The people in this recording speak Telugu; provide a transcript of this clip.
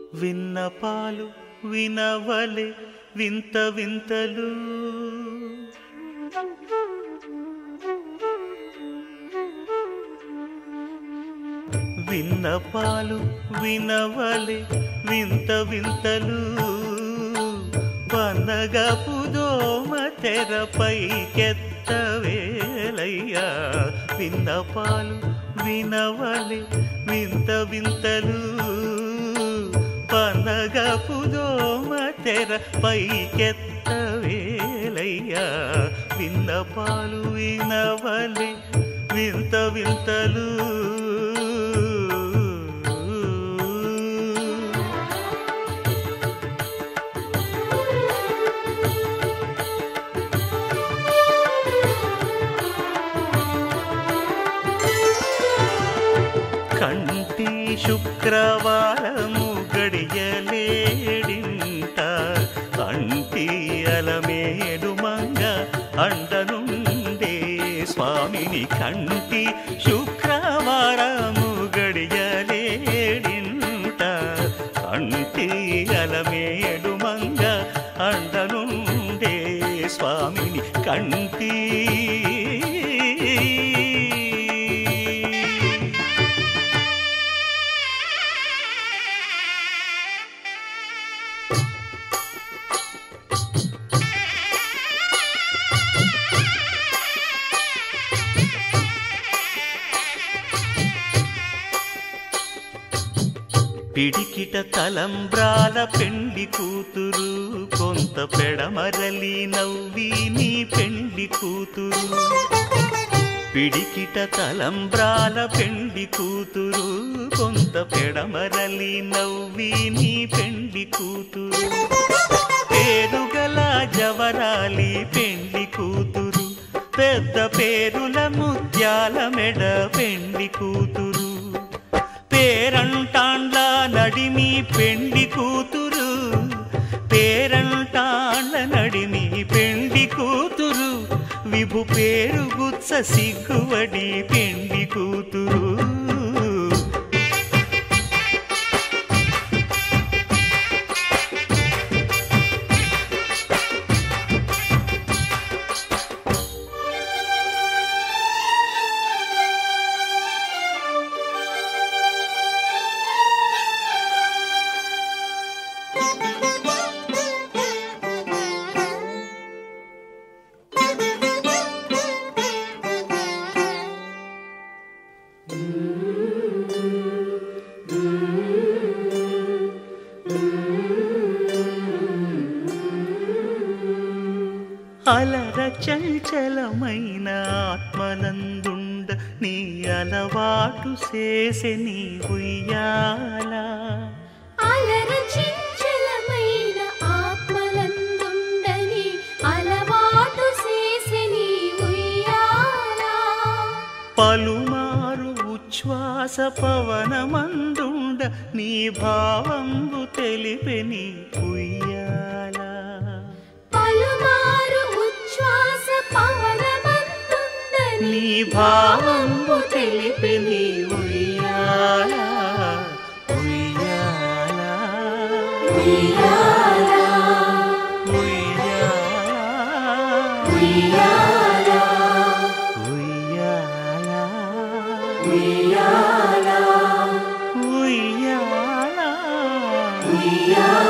విన్నపాలు వినవలే వింత వింతలు విన్నపాలు వినవలే వింత వింతలు పన్నగపు దోమ తెరపై కెత్తవేలయ్యా విన్నపాలు వినవలే వింత వింతలు పన్నగపు దోమ తెరపై కెత్తవేలయ్యా విన్నపాలు వినవలే వింత వింతలు కంటి శుక్రవారము గడియలేడింట అంటి అలమేడు మంగ అండనుండే స్వామిని కంటి శుక్రవారము గడియలేడింట అంటి అలమేడు మంగ అండనుండే స్వామిని కంటి పిడికిట తలంబ్రాల పెండి కూతురు కొంత పెడమరలి నవ్వి నీ పెండి కూతురు పిడికిట తలంబ్రాల పెండి కూతురు కొంత పెడమరలి నవ్వి నీ పెండి కూతురు పేరుగల జవరాలి పెండి కూతురు పెద్ద పేరుల ముత్యాల మెడ పెండి కూతురు పేరంటాండ్ల నడిమి పెండి కూతురు పేరంటాండ్ల నడిమి పెండి కూతురు విభు పేరు గుత్స సిగ్గువడి పెండి కూతురు అలర చంచలమైన ఆత్మనందుండ నీ అలవాటు చేసే నీ ఉయ్యాల అలర చించలమైన ఆత్మలందుండని అలవాటు చేసిని ఉయ్యాల పలుమారు ఉచ్ఛ్వాస పవనమందుండ నీ భావంబు తెలిపే నీ ఉయ్యాల పలుమారు ఉచ్ఛ్వాస పవనమందుండని నీ భావంబు తెలిపే నీ ఉయ్యాల ఉయ్యాల ఉయ్యాల ఉయ్యాల ఉయ్యాల ఉయ్యాల ఉయ్యాల ఉయ్యాల ఉయ్యాల